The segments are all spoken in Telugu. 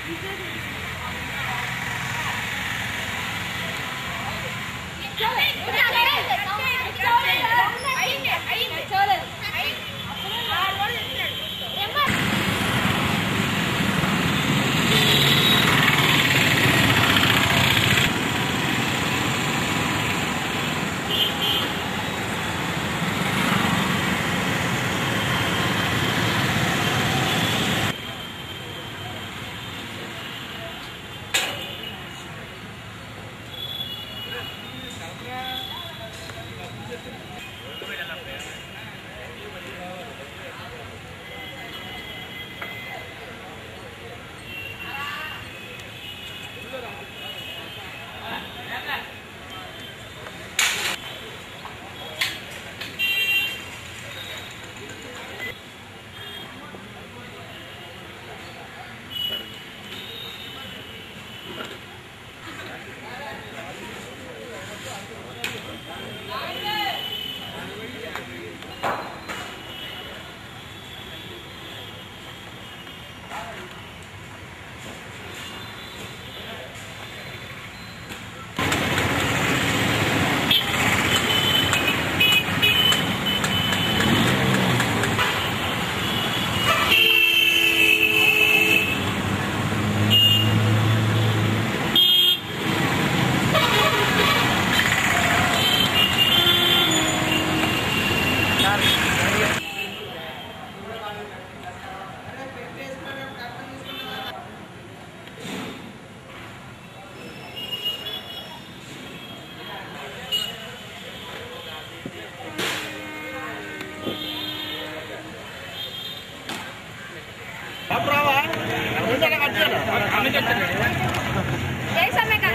జై సమైక్య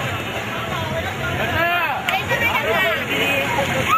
జై సమైక్య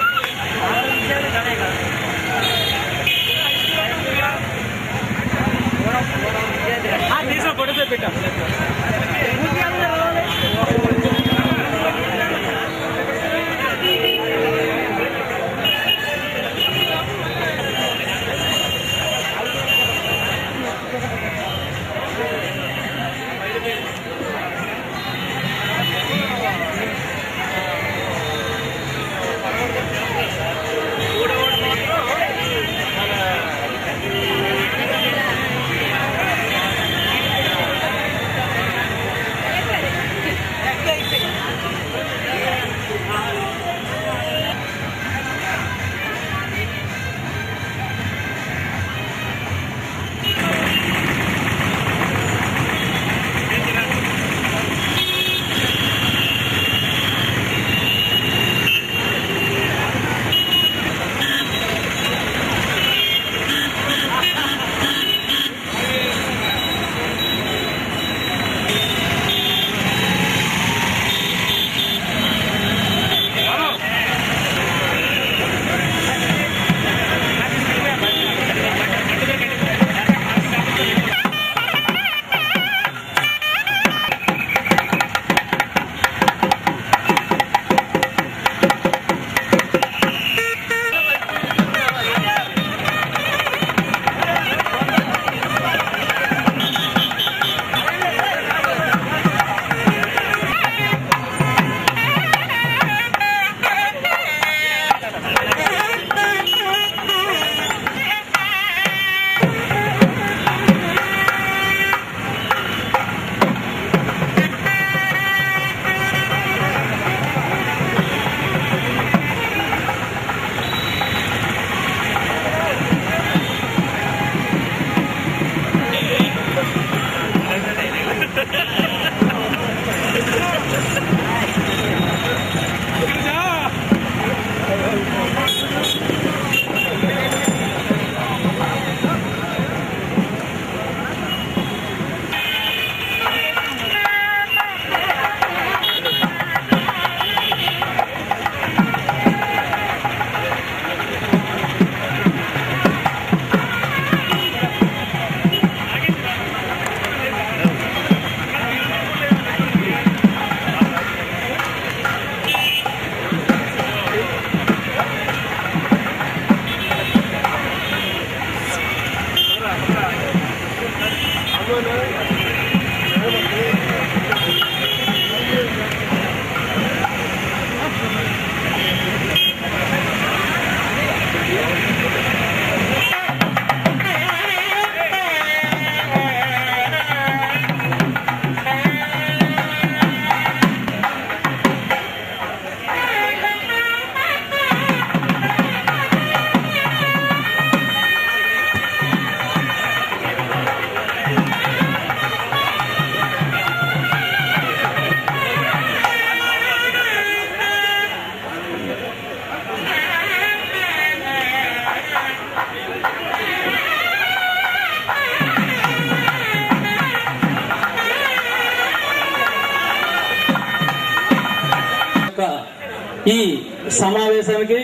ఈ సమావేశానికి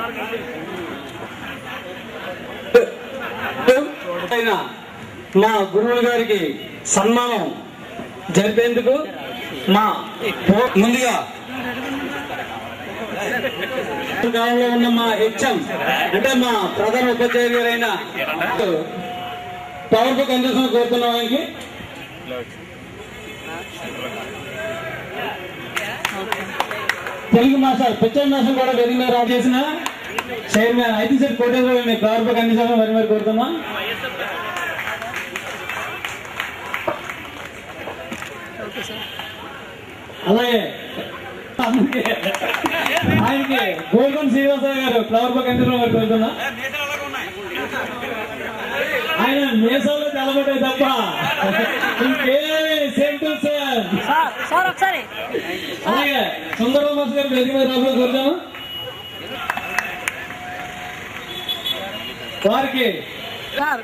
అయిన మా గురువుల గారికి సన్మానం జరిపేందుకు మా ముందుగా కాలంలో ఉన్న మా హెచ్ఎం అంటే మా ప్రధాన ఉపాధ్యాయులు గారైన పవర్ బుక్ అందించడం కోరుతున్నాం ఆయనకి తెలుగు మాస్టర్ పిక్చర్ మాస్టర్ కూడా వెదిగి మీద రాజు చేసిన చైర్మన్ ఐటీ సెట్ కోటేశ్వర పవర్ బుక్ అందించడం మరి మరి కోరుతున్నాం అలాగే అందుకే ఆయనకి గోల్కొండ శ్రీనివాసరావు గారు ఫ్లవర్ బుక్ అందించడం మరి కోరుతున్నా ఆయన మీసాలు తెలబడ్డాయి తప్ప ఇంకేమి same to same sir sir ఒకసారి అలాగే సుందరం మాస్ గారు వేదిక మీద రాబోయే కోరుతాము వారికి సార్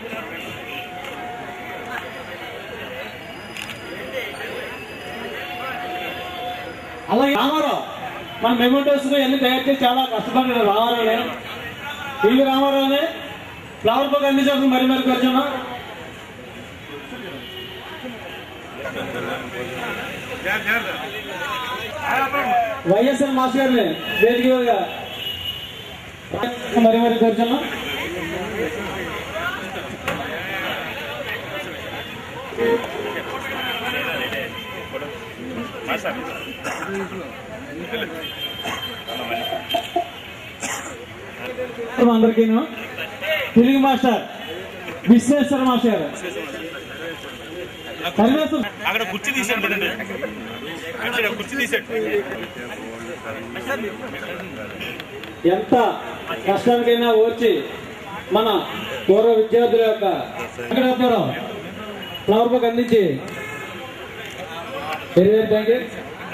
అలాగే రామారావు మన మెమోటోస్ ఎన్ని తయారు చేసి చాలా కష్టపడ్డాడు రామారావునే పిల్లి రామారావునే ఫ్లవర్ బుక్ అందించాల్సిన మరి మరి కోరుతున్నాం వైఎస్ఆర్ మాస్ గారిని వేదిక మీద మరి మరి కోరుతున్నాం అందరికీ తెలుగు మాస్టర్ విశ్వేశ్వర మాస్టర్ గారు కరివేశ్వర అక్కడ కుర్చీ తీసాడు చూడండి అక్కడ కుర్చీ తీసాడు ఎంత కష్టానికైనా ఓర్చి మన పూర్వ విద్యార్థుల యొక్క వెంకటేశ్వరరావు ఫ్లవర్ బుక్ అందించి వెరీ వెరీ థ్యాంక్ యూ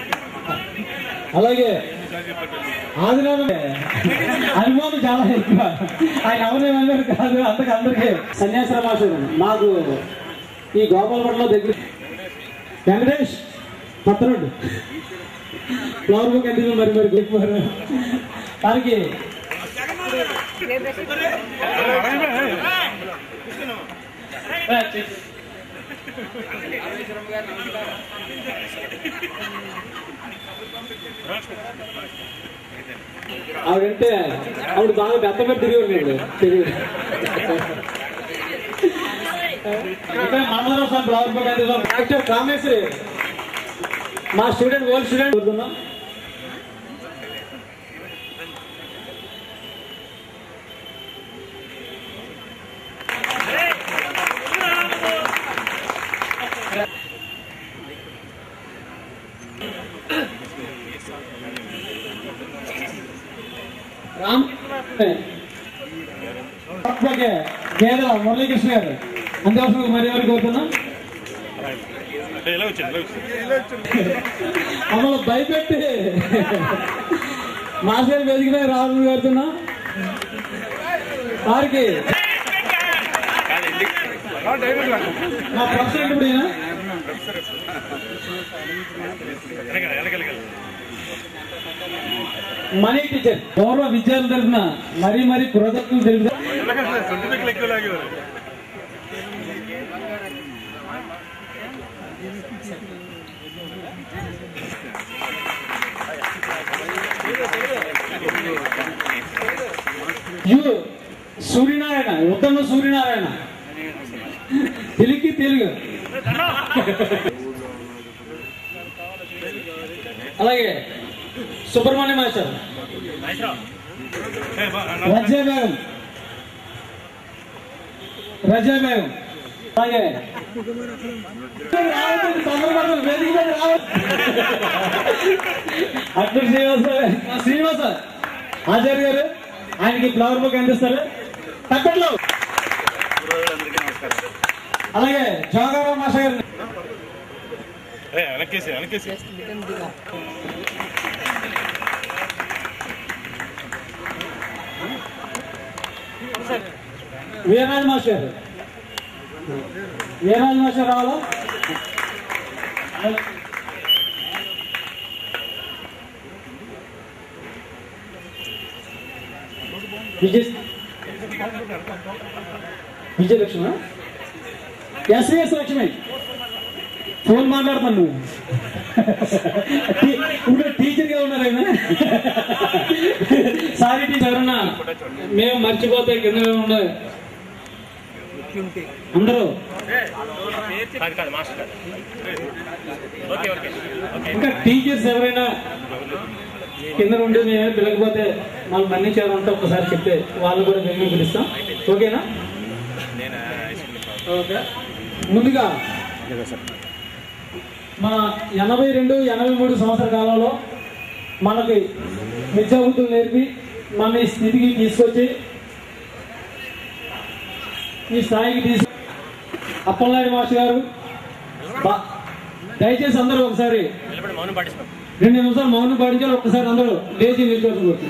అలాగే ఆదినాడు అనుభవం చాలా ఎక్కువ ఆయన ఎవరేమన్నారు కాదు అంతకు అందరికీ సన్యాసరావు మాస్టర్ మాకు ఈ గోపాలపట్ల దగ్గర వెంకటేష్ పత్రుడు ఫ్లవర్ బుక్ ఎందుకు మరి మరి గొప్పవారు దానికి ఆవిడంటే ఆవిడ బాగా బెత్తపెట్టి తిరిగి తిరిగి ఇంకా మనోహరం సార్ ఫ్లవర్ బుక్ అంటే డాక్టర్ కామేశ్వరి మా స్టూడెంట్ ఓల్డ్ స్టూడెంట్ కోరుతున్నాం రామ్ ఓకే గేదెల మురళీకృష్ణ గారు అంతవరకు మరి ఎవరు కోరుతున్నాం ఇలా వచ్చింది ఇలా వచ్చింది మమ్మల్ని భయపెట్టి మాస్టర్ వేదిక మీద రావాలని కోరుతున్నాం వారికి మా ప్రెసిడెంట్ ఇప్పుడు ఈయన వెనకాల వెనకాల మనీ టీచర్ పూర్వ విద్యార్థుల తరఫున మరీ మరీ కృతజ్ఞతలు తెలుపుతా ట్వంటీ ఫైవ్ ఎక్కువ లాగేవారు యు సూర్యనారాయణ ఉత్తమ సూర్యనారాయణ తెలుగు తెలుగు అలాగే సుబ్రహ్మణ్య మాస్టర్ రజా బేగం రజా బేగం అలాగే రావద్దు, తొందరపడదు, వేదిక మీద రావద్దు. అట్లూరి శ్రీనివాస శ్రీనివాస ఆచార్య గారు ఆయనకి ఫ్లవర్ బుక్ అందిస్తారు తప్పట్లో అలాగే జోగారావు మాస్టర్ గారు వెనకేసి వెనకేసి వీరరాజు మాస్టర్ వీరరాజు మాస్టర్ రావాలా విజయ్ విజయలక్ష్మి ఎస్విఎస్ లక్ష్మి ఫోన్ మాట్లాడుతాను నువ్వు టీ- ఇప్పుడు టీచర్గా ఉన్నారు ఆయన సారీ టీచర్ ఎవరన్నా మేము మర్చిపోతే కింద ఉండాలి అందరూ కాదు కాదు మాస్టర్ కాదు ఓకే ఓకే ఓకే ఇంకా టీచర్స్ ఎవరైనా కింద నుండి మేము పిలకపోతే వాళ్ళు మన్నించారంటే ఒకసారి చెప్తే వాళ్ళు కూడా మేము పిలుస్తాం ఓకేనా ఓకే ముందుగా మన ఎనభై రెండు ఎనభై మూడు సంవత్సర కాలంలో మనకి విద్యాబుద్ధులు నేర్పి మన ఈ స్థితికి తీసుకొచ్చి ఈ స్థాయికి తీసు అప్పలనాయుడు మాస్టర్ గారు బా- దయచేసి అందరూ ఒకసారి నిలబడి మౌనం పాటిస్తాం రెండు నిమిషాలు మౌనం పాటించాలి ఒక్కసారి అందరూ లేచి నిల్చోవచ్చు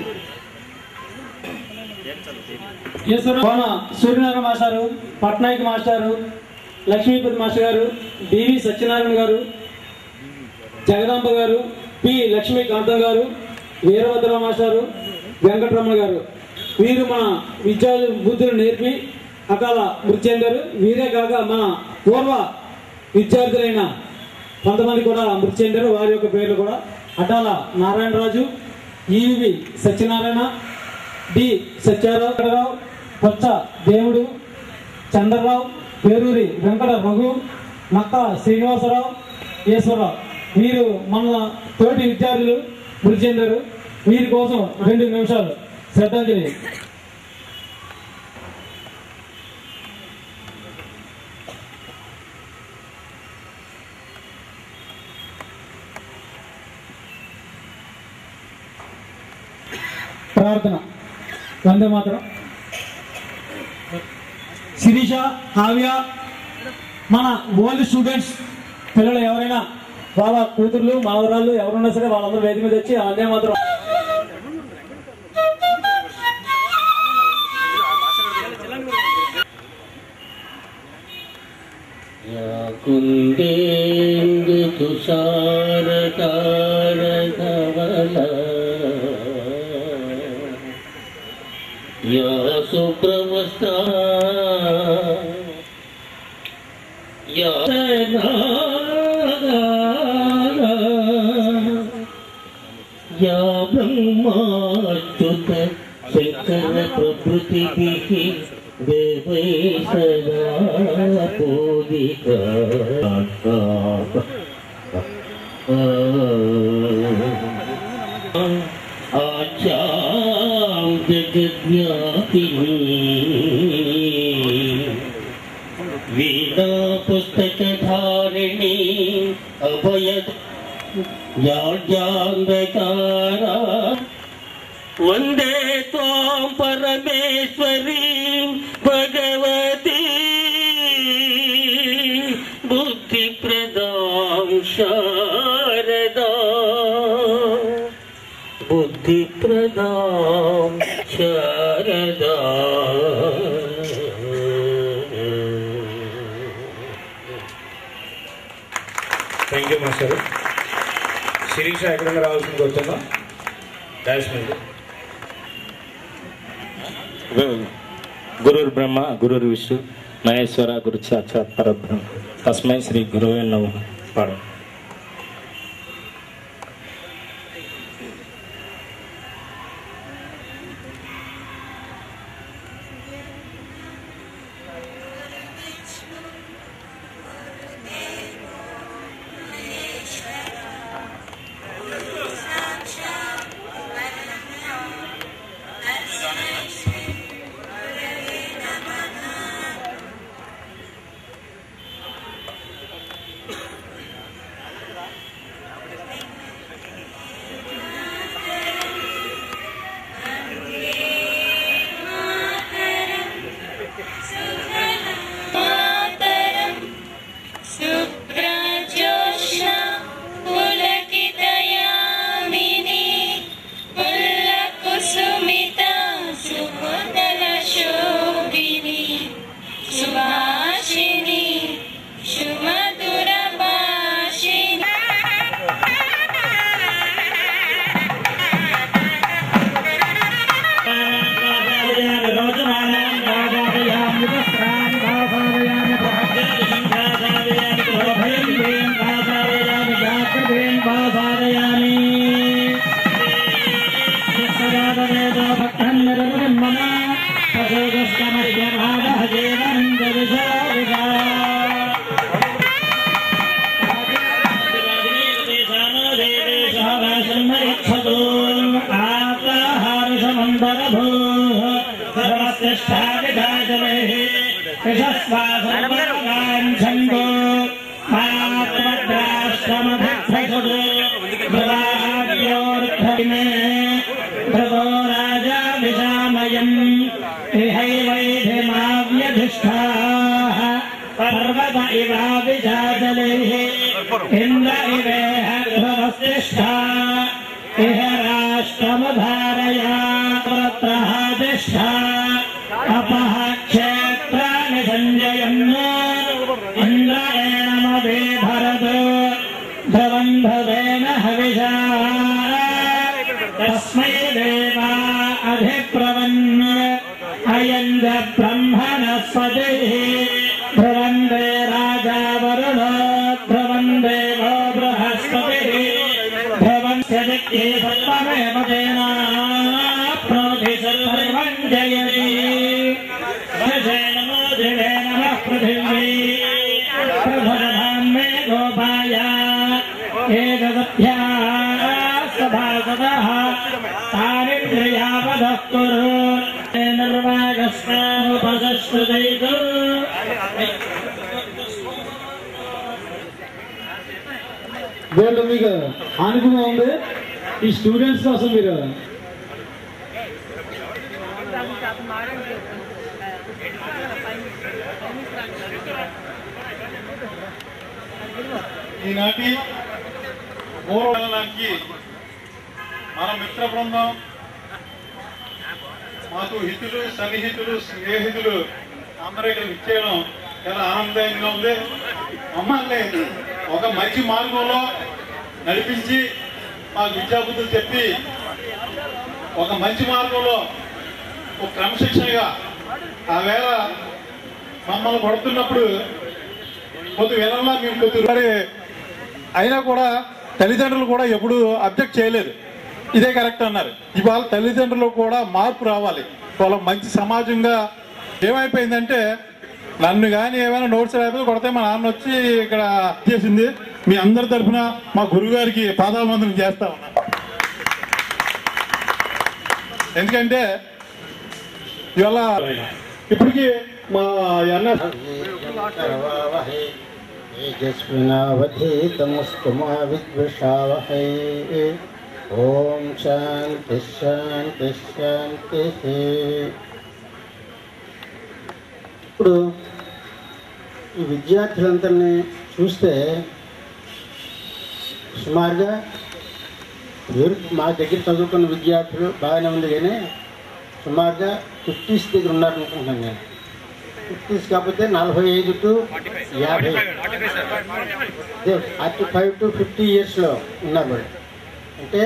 ఈశ్వర కోన సూర్యనారాయణ మాస్టారు పట్నాయక్ మాస్టారు లక్ష్మీపతి మాస్టర్ గారు డివి సత్యనారాయణ గారు జగదాంబ గారు పి లక్ష్మీకాంతం గారు వీరభద్ర మాస్టారు వెంకటరమణ గారు వీరు మన విద్యా బుద్ధులు నేర్పి అకాల మృతి చెందారు వీరే కాక మన పూర్వ విద్యార్థులైన కొంతమంది కూడా మృతి చెందారు వారి యొక్క పేర్లు కూడా అటాల నారాయణరాజు ఈవి సత్యనారాయణ డి సత్యారావు కొత్త దేవుడు చంద్రరావు పేరూరి వెంకట రఘు నక్క శ్రీనివాసరావు ఈశ్వరరావు వీరు మన తోటి విద్యార్థులు మృతి చెందారు వీరి కోసం రెండు నిమిషాలు శ్రద్ధాంజలి ప్రార్థన వందే మాత్రం శిరీష కావ్య మన ఓల్డ్ స్టూడెంట్స్ పిల్లలు ఎవరైనా వాళ్ళ కూతుర్లు మావరాళ్ళు ఎవరున్నా సరే వాళ్ళందరూ వేదిక మీద వచ్చి వందే మాత్రం या कुन्देन्दु तुषारकारधवला या सुप्रवस्ता या नागा या ब्रह्माच्युत शङ्कर प्रभृतिभिः देवै सदा पूजिता आचां जगद्व्यापिनी वीणा पुस्तकधारिणी अभयत् याज्ञान्धकारा वन्दे त्वां परमेश्वरी भगवती बुद्धिप्रदां शारदा बुद्धिप्रदां Sharada thank you master Sirisha ఎక్కడైనా రావాల్సింది వచ్చిందా డాష్ మీద గురుర్ బ్రహ్మ గురుర్ విష్ణు మహేశ్వర గురు సాక్షాత్ పరబ్రహ్మ తస్మై శ్రీ గురువే నమ పాడు సర్వగాంఛందో మాత్మద్రాశ్రమభక్షసుడు భవాభ్యోర్ధమే భృగో రాజా విషామయం ఇహైవైధిమావ్యధిష్ఠాः पर्वत इवाभिजातलैः इन्द्र इवेह ध्रुवस्तिष्ठा इह राष्ट्रमुधारया पुरत्रः तिष्ठा अपः क्षेत्राणि सञ्जयन् इन्द्रेणमवे भरत् ध्रुवम् ध्रुवेण हविषा तस्मै देवा अधिप्रवन् अयम् च ब्रह्मणस्पतिः ध्रुवन्दे राजा वरुणो ध्रुवन्दे वो बृहस्पतिः ध्रुवस्य दिक्ये सर्वमेव तेनाप्नोति सर्वम् जयति दशेन मोदिने नमः पृथिवी प्रभुरधाम् मे गोपाय एतदभ्या सभासदः तारिन्द्र्यावधः कुरु निर्वागस्मानुपसश्रुतैतु దీంట్లో మీకు అనుభవం ఉంది ఈ స్టూడెంట్స్ కోసం మీరు ఈనాటి పూర్వడానికి మన మిత్ర బృందం మాకు హితులు సన్నిహితులు స్నేహితులు అందరూ ఇక్కడ ఇచ్చేయడం చాలా ఆనందంగా ఉంది మమ్మల్ని ఒక మంచి మార్గంలో నడిపించి మాకు విద్యాబుద్ధులు చెప్పి ఒక మంచి మార్గంలో ఒక క్రమశిక్షణగా ఆ వేళ మమ్మల్ని కొడుతున్నప్పుడు కొద్ది వినంలా మేము కొద్ది మరి అయినా కూడా తల్లిదండ్రులు కూడా ఎప్పుడు అబ్జెక్ట్ చేయలేదు ఇదే కరెక్ట్ అన్నారు ఇవాళ తల్లిదండ్రులు కూడా మార్పు రావాలి వాళ్ళ మంచి సమాజంగా ఏమైపోయిందంటే నన్ను కానీ ఏమైనా నోట్స్ రాకపోతే కొడితే మా నాన్న వచ్చి ఇక్కడ చేసింది మీ అందరి తరఫున మా గురువు గారికి పాదాభివందనం చేస్తా ఉన్నా ఎందుకంటే ఇవాళ ఇప్పటికీ మా అన్న करवावहै तेजस्विनावधीतमस्तु मा विद्विषावहै ॐ शान्तिः शान्तिः शान्तिः ఇప్పుడు ఈ విద్యార్థులందరినీ చూస్తే సుమారుగా ఎవరు మా దగ్గర చదువుకున్న విద్యార్థులు బాగానే ఉంది కానీ సుమారుగా ఫిఫ్టీస్ దగ్గర ఉన్నారనుకుంటున్నాను నేను ఫిఫ్టీస్ కాకపోతే నలభై ఐదు టు యాభై ఫార్టీ ఫైవ్ టు ఫిఫ్టీ ఇయర్స్లో ఉన్నారు వాళ్ళు అంటే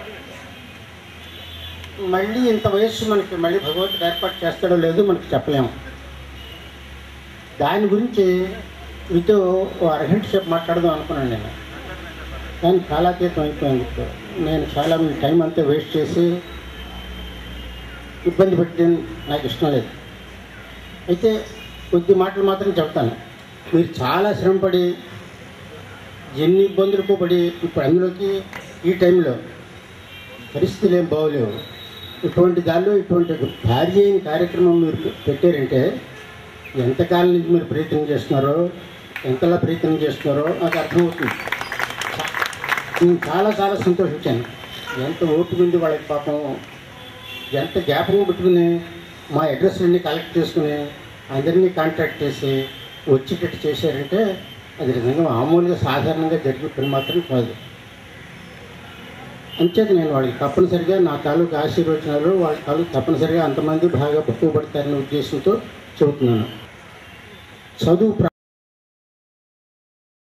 మళ్ళీ ఇంత వయస్సు మనకి మళ్ళీ భగవంతుడు ఏర్పాటు చేస్తాడో లేదో మనకి చెప్పలేము దాని గురించి మీతో ఓ అరగంట సేపు మాట్లాడదాం అనుకున్నాను నేను కానీ కాలాతీతం అయిపోయింది ఇప్పుడు నేను చాలా మీ టైం అంతా వేస్ట్ చేసి ఇబ్బంది పెట్టడం నాకు ఇష్టం లేదు అయితే కొద్ది మాటలు మాత్రం చెప్తాను మీరు చాలా శ్రమపడి ఎన్ని ఇబ్బందులకు పడి ఇప్పుడు అందులోకి ఈ టైంలో పరిస్థితులు ఏం బాగోలేవు ఇటువంటి దానిలో ఇటువంటి ఒక భారీ అయిన కార్యక్రమం మీరు పెట్టారంటే ఎంతకాలం నుంచి మీరు ప్రయత్నం చేస్తున్నారో ఎంతలా ప్రయత్నం చేస్తున్నారో నాకు అర్థమవుతుంది నేను చాలా చాలా సంతోషించాను ఎంత ఓపిక ఉంది వాళ్ళకి పాపం ఎంత జ్ఞాపకం పెట్టుకుని మా అడ్రస్లన్నీ కలెక్ట్ చేసుకుని అందరినీ కాంటాక్ట్ చేసి వచ్చేటట్టు చేశారంటే అది నిజంగా మామూలుగా సాధారణంగా జరిగే పని మాత్రం కాదు అంచేత నేను వాళ్ళకి తప్పనిసరిగా నా తాలూకు ఆశీర్వచనాలు వాళ్ళ తాలూకు తప్పనిసరిగా అంతమంది బాగా ఉపయోగపడతారనే ఉద్దేశంతో చెబుతున్నాను చదువు ప్ర-